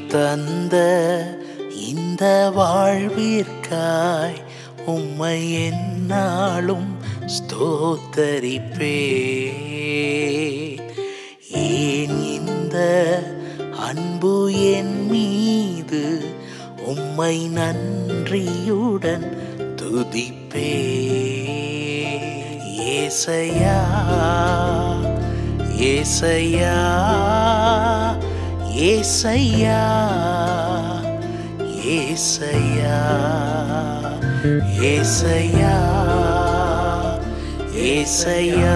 தந்த இந்த வாழ்விற்காய் உம்மை என்னாலும் ஸ்தோத்தரிப்பே ஏன் இந்த அன்பு என் மீது உம்மை நன்றியுடன் துதிப்பே ஏசையா ஏசையா ஏசையா ஏசையா ஏசையா ஏசையா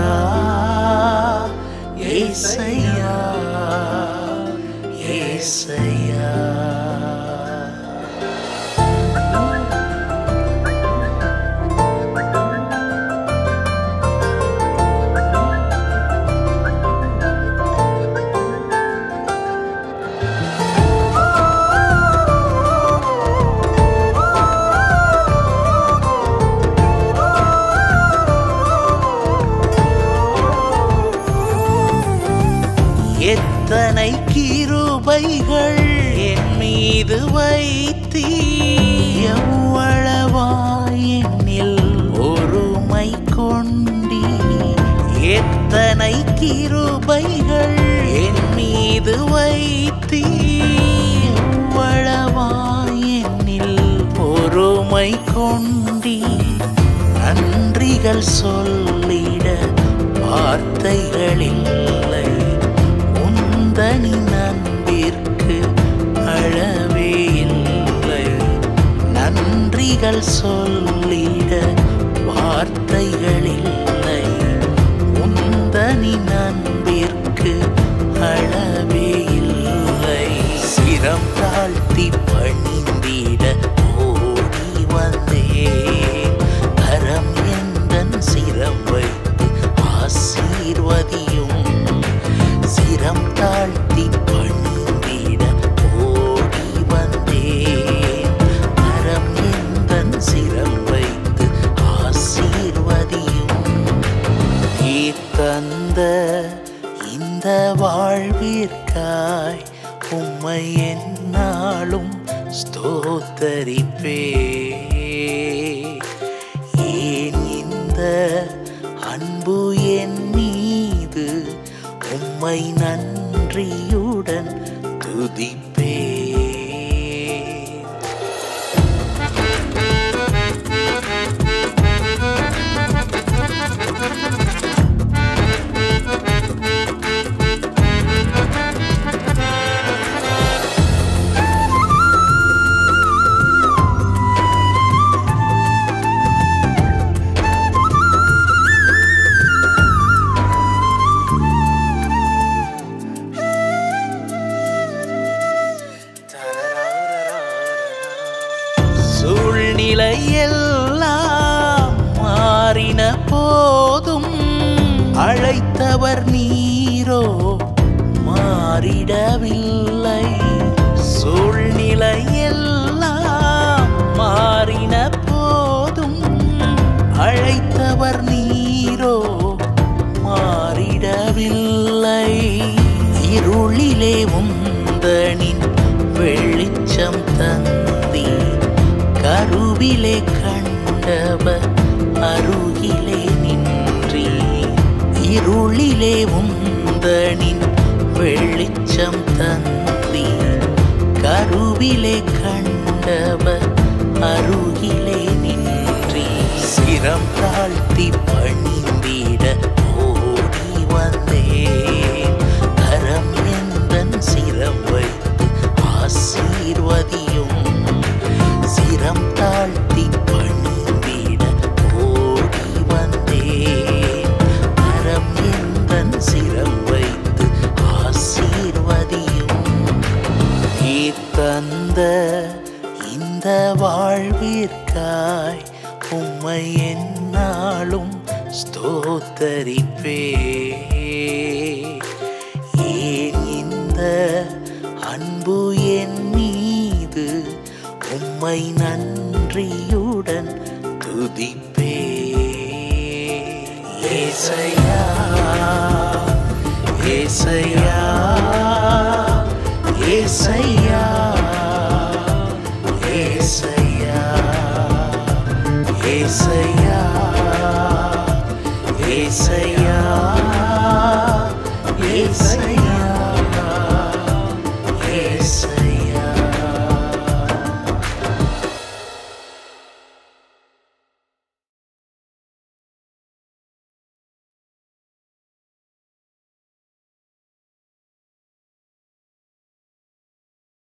ஏசையா ஏசையா எத்தனை கிருபைகள் என் மீது வைத்தீ எவ்வளவாய் என்னில் ஒருமை கொண்டீ எத்தனை கிருபைகள் என் மீது வைத்தீ எவ்வளவாய் என்னில் பொறுமை கொண்டீ நன்றிகள் சொல்லிட வார்த்தைகள் இல்லை உந்தனின் அன்பிற்கு அளவே இல்லை நன்றிகள் சொல்லிட வார்த்தைகள் இல்லை உந்தனின் அன்பிற்கு அளவே இல்லை சிரம் தாழ்த்தி பணிந்திட ஓடி வந்தேன் கரம் எந்தன் சிரம் வைத்து ஆசீர்வதியும் சிரம் தாழ்த்தி பணிந்திட ஓடி வந்தேன் கரம் எந்தன் சிரம் வைத்து ஆசீர்வதியும் நீர் தந்த இந்த வாழ்விற்காய் உம்மை என்னாலும் ஸ்தோத்தரிப்பே ஏன் இந்த அன்பு என் மீது உம்மை நன்றியுடன் துதிப்பே சூழ்நிலை எல்லாம் மாறின போதும் அழைத்தவர் நீரோ மாறிடவில்லை சூழ்நிலை எல்லாம் மாறின போதும் அழைத்தவர் நீரோ மாறிடவில்லை இருளிலே உந்தனின் வெளிச்சம் தந்தி கருவிலே கண்டவர் அருகிலே நின்றி இருளிலே உந்தனின் வெளிச்சம் தந்தி கருவிலே கண்டவர் அருகிலே நின்றி சிரம் தாழ்த்தி பணிந்திட ஓடி வந்தேன் கரம் எந்தன் சிரம் வைத்து ஆசீர்வதியும் சிரம் தாழ்த்தி பணிந்திட ஓடி வந்தேன் கரம் எந்தன் சிரம் வைத்து ஆசீர்வதியும் நீர் தந்த இந்த வாழ்விற்காய் உம்மை என்னாலும் ஸ்தோத்தரிப்பே ஏன் இந்த அன்பு என் மீது உம்மை நன்றியுடன் துதிப்பே ஏசையா ஏசையா ஏசையா ஏசையா ஏசையா ஏசையா